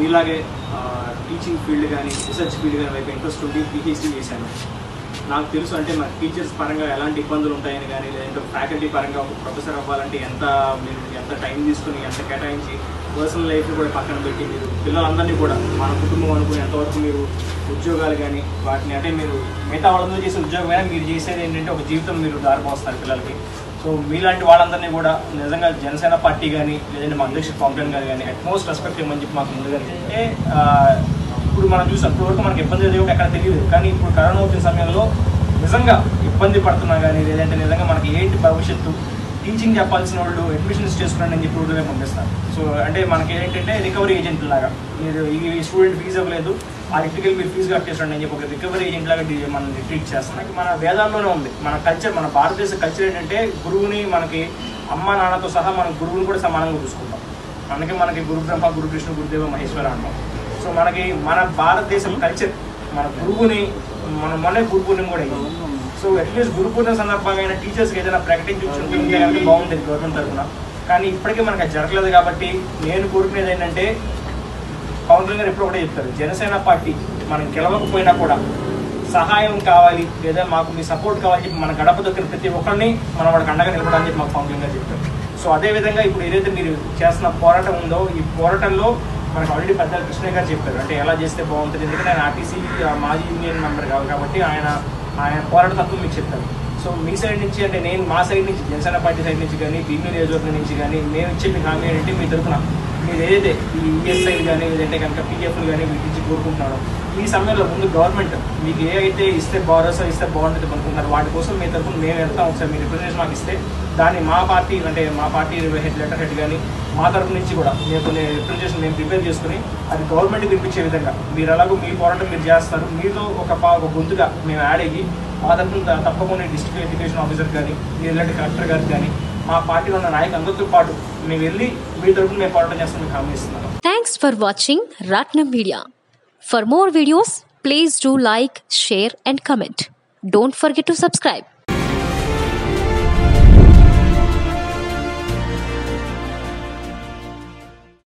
మీలాగే teaching field కానీ research field కానీ వైపు ఇంట్రెస్ట్ ఉండి పిహెచ్డీ చేశాను నాకు తెలుసు అంటే మన టీచర్స్ పరంగా ఎలాంటి ఇబ్బందులు ఉంటాయని కానీ లేదంటే ఫ్యాకల్టీ పరంగా ఒక ప్రొఫెసర్ అవ్వాలంటే ఎంత మీరు ఎంత టైం తీసుకుని ఎంత కేటాయించి పర్సనల్ లైఫ్ కూడా పక్కన పెట్టి మీరు పిల్లలందరినీ కూడా మన కుటుంబం అనుకుని ఎంతవరకు మీరు ఉద్యోగాలు కానీ వాటిని అంటే మీరు మిగతా వాళ్ళందరూ చేసే ఉద్యోగమైనా మీరు చేసేది ఏంటంటే ఒక జీవితం మీరు దారిపోస్తారు పిల్లలకి సో మీలాంటి వాళ్ళందరినీ కూడా నిజంగా జనసేన పార్టీ కానీ లేదంటే మా అధ్యక్షుడు పవన్ కళ్యాణ్ గారు కానీ అట్మోస్ట్ రెస్పెక్ట్ ఇవ్వమని చెప్పి మాకు ముందుగా అంటే ఆ, ఇప్పుడు మనం చూసాం ఇప్పుడు వరకు మనకి ఇబ్బంది ఏదో ఎక్కడ తెలియదు కానీ ఇప్పుడు కరోనా వచ్చిన సమయంలో నిజంగా ఇబ్బంది పడుతున్నా కానీ లేదంటే నిజంగా మనకి ఏంటి భవిష్యత్తు టీచింగ్ చెప్పాల్సిన వాళ్ళు అడ్మిషన్స్ చేసుకున్నాను అని చెప్పి ఊరిలో పంపిస్తారు సో అంటే మనకి ఏంటంటే రికవరీ ఏజెంట్ లాగా మీరు ఈ స్టూడెంట్ ఫీజు ఇవ్వలేదు ఆ ఇంటికి మీరు ఫీజు కట్టేసండి అని చెప్పి ఒక రికవరీ ఏజెంట్ లాగా డి- మనం ట్రీట్ చేస్తున్నాం మన వేదాల్లోనే ఉంది మన కల్చర్ మన భారతదేశ కల్చర్ ఏంటంటే గురువుని మనకి అమ్మ నాన్నతో సహా మన గురువుని కూడా సమానంగా చూసుకుంటాం మనకి మనకి గురు బ్రహ్మ గురు విష్ణు గురుదేవ మహేశ్వర అంటాం సో మనకి మన భారతదేశం కల్చర్ మన గురువుని మన మొన్నే గురు పూర్ణిమ కూడా అయింది సో అట్లీస్ట్ గురు పూర్ణిమ సందర్భంగా అయినా టీచర్స్కి ఏదైనా ప్రకటించి ఉంటే కనుక బాగుంటుంది గవర్నమెంట్ తరఫున కానీ ఇప్పటికీ మనకు అది జరగలేదు కాబట్టి నేను కోరుకునేది ఏంటంటే పవన్ కళ్యాణ్ గారు ఎప్పుడు ఒకటే చెప్తారు జనసేన పార్టీ మనం గెలవకపోయినా కూడా సహాయం కావాలి లేదా మాకు మీ సపోర్ట్ కావాలి చెప్పి మన గడప దొక్కిన ప్రతి ఒక్కరిని మనం వాడికి అండగా నిలబడాలని చెప్పి మాకు పవన్ కళ్యాణ్ గారు చెప్తారు సో అదే విధంగా ఇప్పుడు ఏదైతే మీరు చేస్తున్న పోరాటం ఉందో ఈ పోరాటంలో మనకు ఆల్రెడీ పెద్ద కృష్ణ గారు చెప్పారు అంటే ఎలా చేస్తే బాగుంటుంది ఎందుకంటే ఆయన ఆర్టీసీ మాజీ యూనియన్ మెంబర్ కావాలి కాబట్టి ఆయన ఆయన పోరాట తత్వం మీకు చెప్తారు సో మీ సైడ్ నుంచి అంటే నేను మా సైడ్ నుంచి జనసేన పార్టీ సైడ్ నుంచి కానీ భీమి నియోజకవర్గం నుంచి కానీ మేము ఇచ్చే మీకు హామీ ఏంటంటే మీ తరఫున మీరు ఏదైతే ఈ ఈఎస్ఐ కానీ లేదంటే కనుక పీఎఫ్లు కానీ వీటి నుంచి కోరుకుంటున్నారో ఈ సమయంలో ముందు గవర్నమెంట్ మీకు ఏ అయితే ఇస్తే భరోసా ఇస్తే బాగుంటుంది అనుకుంటున్నారు వాటి కోసం మీ తరఫున మేము వెళ్తాం ఒకసారి మీ రిప్రజెంటేషన్ మాకు ఇస్తే దాన్ని మా పార్టీ అంటే మా పార్టీ హెడ్ లెటర్ హెడ్ కానీ మా తరఫు నుంచి కూడా మేము కొన్ని రిప్రజెంటేషన్ మేము ప్రిపేర్ చేసుకుని అది గవర్నమెంట్కి వినిపించే విధంగా మీరు ఎలాగో మీ పోరాటం మీరు చేస్తారు మీతో ఒక పా ఒక గొంతుగా మేము యాడ్ అయ్యి మా తరఫున త- తప్పకుండా డిస్ట్రిక్ట్ ఎడ్యుకేషన్ ఆఫీసర్ కానీ మీరు ఇలాంటి కలెక్టర్ గారు కానీ మా పార్టీలో ఉన్న నాయకులందరితో పాటు మేము వెళ్ళి మీ తరఫున మేము పోరాటం చేస్తాం మీకు హామీ ఇస్తున్నాను Thanks for watching Ratnam Media. For more videos, please do like, share, and comment. Don't forget to subscribe.